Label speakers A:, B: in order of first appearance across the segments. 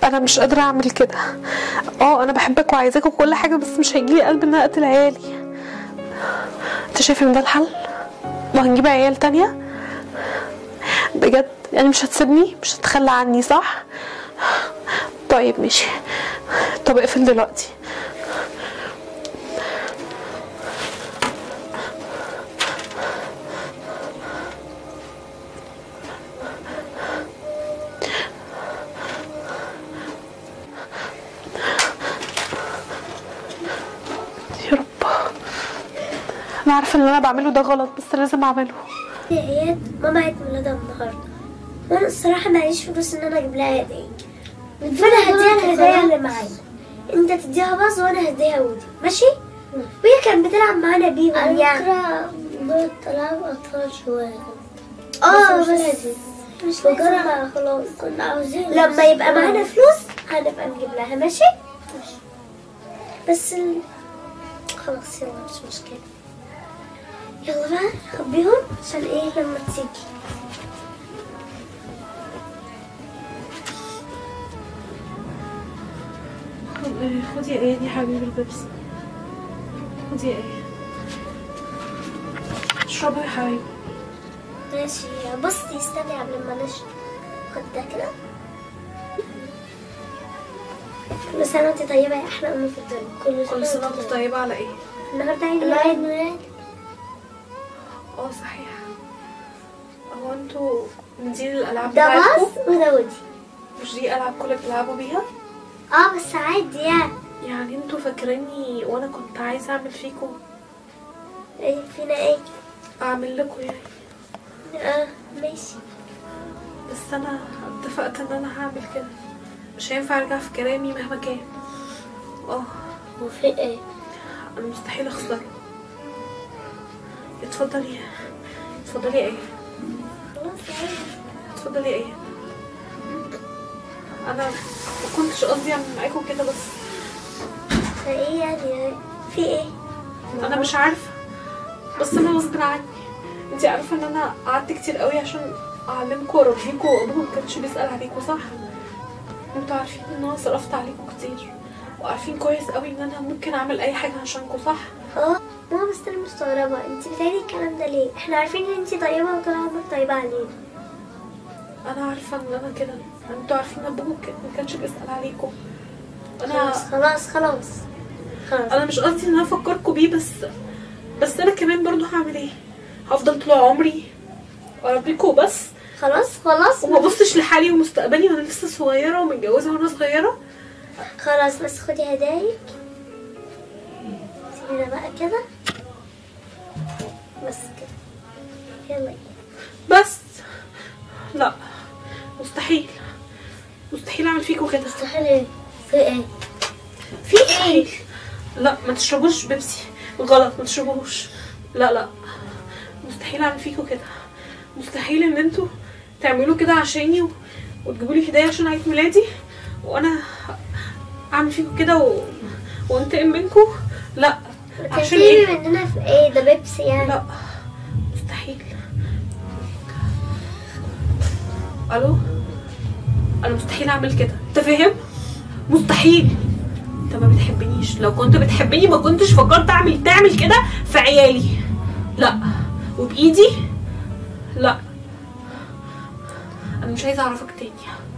A: انا مش قادره اعمل كده اه انا بحبك وعايزاك وكل حاجه بس مش هيجيلي قلب ان انا اقتل عيالي انت شايف ان ده الحل وهنجيب عيال تانية بجد يعني مش هتسيبني مش هتتخلى عني صح طيب ماشي طب اقفل دلوقتي يا رب انا عارفه ان اللي انا بعمله ده غلط بس لازم اعمله
B: يا اياد ماما عيد ميلادها النهارده وانا الصراحه معيش فلوس ان انا اجيب لها هديه فانا هديها الهدايا اللي معايا انت تديها باظ وانا هديها ودي ماشي وهي كانت بتلعب معانا بيهم
C: على
B: يعني
C: فكرة دول طلعوا أطفال شوية
B: اه
C: بس
B: بس
C: مش لازم.
B: مش لازم
C: وجرى خلاص كنا عاوزين
B: لما يبقى معانا فلوس هنبقى نجيب لها ماشي بس ال... خلاص يلا مش مشكلة يلا بقى خبيهم عشان ايه لما تيجي
A: خدي يا ايه دي حبيبي البيبسي خدي يا ايه اشربي يا حبيبي
B: ماشي بصي استني قبل ما نشرب خد ده كده كل سنة وانت طيبة يا أحلى أم في الدنيا
A: كل سنه وانت طيبه على ايه
B: النهاردة عيد
C: عيد
B: ميلاد
C: ميلاد
A: اه صحيح هو انتوا من دي الالعاب
B: ده
A: بتاعتكم
B: باص وده ودي
A: مش دي العاب كل بتلعبوا بيها
B: اه بس عادي يعني
A: يعني انتوا فاكريني وانا كنت عايزه اعمل فيكم
B: ايه فينا ايه
A: اعمل لكم يعني
B: اه ماشي
A: بس انا اتفقت ان انا هعمل كده مش هينفع ارجع في كلامي مهما كان اه
C: وفي ايه؟
A: انا مستحيل اخسر اتفضلي اتفضلي ايه
B: خلاص عادي
A: اتفضلي ايه انا ما كنتش قصدي اعمل معاكم كده بس
B: فايه يعني في ايه
A: انا مش عارفه بس انا غصب عني انتي عارفه ان انا قعدت كتير قوي عشان اعلمكم واربيكم وابوكم ما كانش بيسال عليكم صح انتوا عارفين ان انا صرفت عليكم كتير وعارفين كويس قوي ان انا ممكن اعمل اي حاجه عشانكم صح
B: اه ماما بس انا مستغربة انت بتعيدي الكلام ده ليه احنا عارفين ان انت طيبة وطول عمرك طيبة علينا
A: انا عارفه ان انا كده انتوا عارفين ان ابوكم كان- ما كانش بيسال عليكم انا
B: خلاص خلاص خلاص خلاص
A: انا مش قصدي ان انا افكركم بيه بس بس انا كمان برضو هعمل ايه هفضل طول عمري اربيكم بس
B: خلاص خلاص
A: وما بصش لحالي ومستقبلي وانا لسه صغيره ومتجوزه وانا صغيره
B: خلاص بس خدي هدايك سيبينا بقى كده بس كده يلا
A: بس لا مستحيل مستحيل اعمل فيكم كده
C: مستحيل ايه؟ في ايه؟
A: في ايه لا ما تشربوش بيبسي غلط ما تشربوش لا لا مستحيل اعمل فيكم كده مستحيل ان انتوا تعملوا كده عشاني و... وتجيبوا لي هدايا عشان عيد ميلادي وانا اعمل فيكم كده و... وانتقم منكم لا عشان
B: تنتقمي
A: ايه
B: مننا في ايه ده بيبسي يعني
A: لا مستحيل الو انا مستحيل اعمل كده انت فاهم مستحيل انت ما بتحبنيش لو كنت بتحبني ما كنتش فكرت اعمل تعمل كده في عيالي لا وبايدي لا انا مش عايزه اعرفك تاني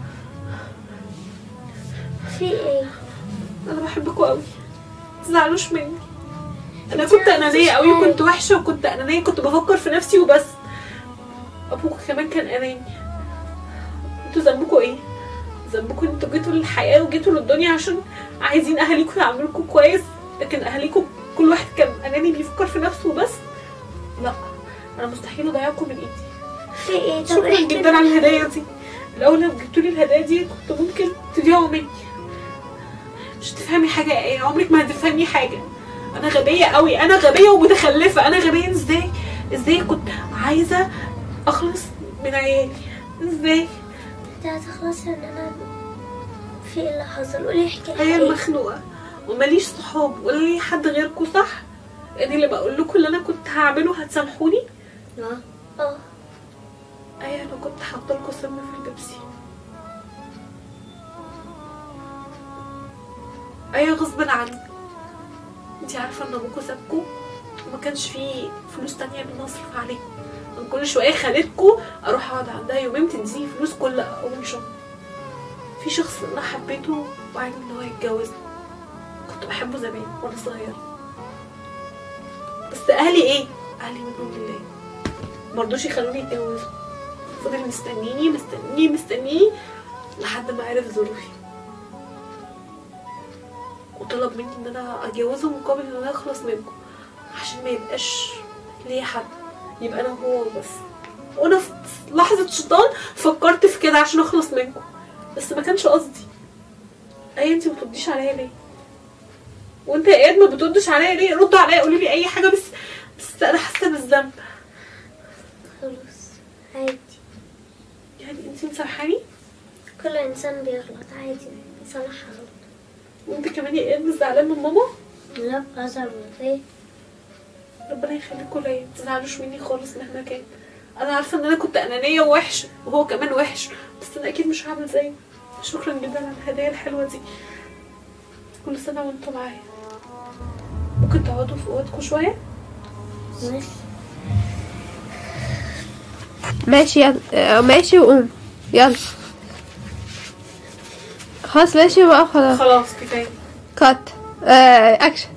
B: في ايه
A: انا بحبكوا قوي تزعلوش مني انا كنت انانيه قوي وكنت وحشه وكنت انانيه كنت بفكر في نفسي وبس ابوك كمان كان اناني انتوا ذنبكوا ايه ذنبكوا انتوا جيتوا للحياه وجيتوا للدنيا عشان عايزين اهاليكم يعملوكوا كويس لكن اهاليكم كل واحد كان اناني بيفكر في نفسه وبس لا انا مستحيل اضيعكم من ايدي
B: في ايه طب
A: شكرا
B: احكي
A: جدا على الهدايا دي الاول لو جبتوا لي الهدايا دي كنت ممكن تضيعوا مني مش تفهمي حاجه ايه عمرك ما هتفهمي حاجه انا غبيه قوي انا غبيه ومتخلفه انا غبيه ازاي ازاي كنت عايزه اخلص من عيالي ازاي
B: انت هتخلصي ان انا في ايه اللي حصل قولي احكي
A: هي
B: الحقيقة.
A: المخنوقه وماليش صحاب ولا لي حد غيركم صح يعني اللي بقول لكم اللي انا كنت هعمله هتسامحوني
C: اه
B: اه
A: ايوه انا كنت حاطه لكم سم في البيبسي ايه غصب عني انت عارفه ان ابوكوا سابكوا وما كانش فيه فلوس تانية من اصرف عليكم من كل شويه خالتكوا اروح اقعد عندها يومين تديني فلوس كل اول شهر في شخص انا حبيته وعايز ان هو يتجوزني كنت بحبه زمان وانا صغيره بس اهلي ايه اهلي منهم لله مرضوش يخلوني اتجوزه فضل مستنيني مستنيني مستنيني لحد ما عرف ظروفي وطلب مني ان انا اتجوزه مقابل ان انا اخلص منكم عشان ما يبقاش ليا حد يبقى انا هو بس وانا في لحظة شيطان فكرت في كده عشان اخلص منكم بس ما كانش قصدي اي انت ما بترديش عليا ليه وانت يا اياد ما بتردش عليا ليه ردوا عليا قولوا لي اي حاجه بس بس انا حاسه بالذنب
B: خلاص عادي
A: يعني انت مسامحاني
B: كل انسان بيغلط عادي يصلح غلط
A: وانت كمان يا اياد مش زعلان من ماما
B: لا أزعل من ايه
A: ربنا يخليكوا ليا ما تزعلوش مني خالص مهما كان انا عارفه ان انا كنت انانيه ووحشه وهو كمان وحش بس انا اكيد مش هعمل زيه شكرا جدا على الهدايا الحلوه دي كل سنه وانتم معايا ممكن تقعدوا في اوضتكم شويه
B: ماشي
D: ماشي يلا آه، ماشي وقوم يلا خلاص ماشي بقى خلاص
A: خلاص كفايه
D: كات آه، اكشن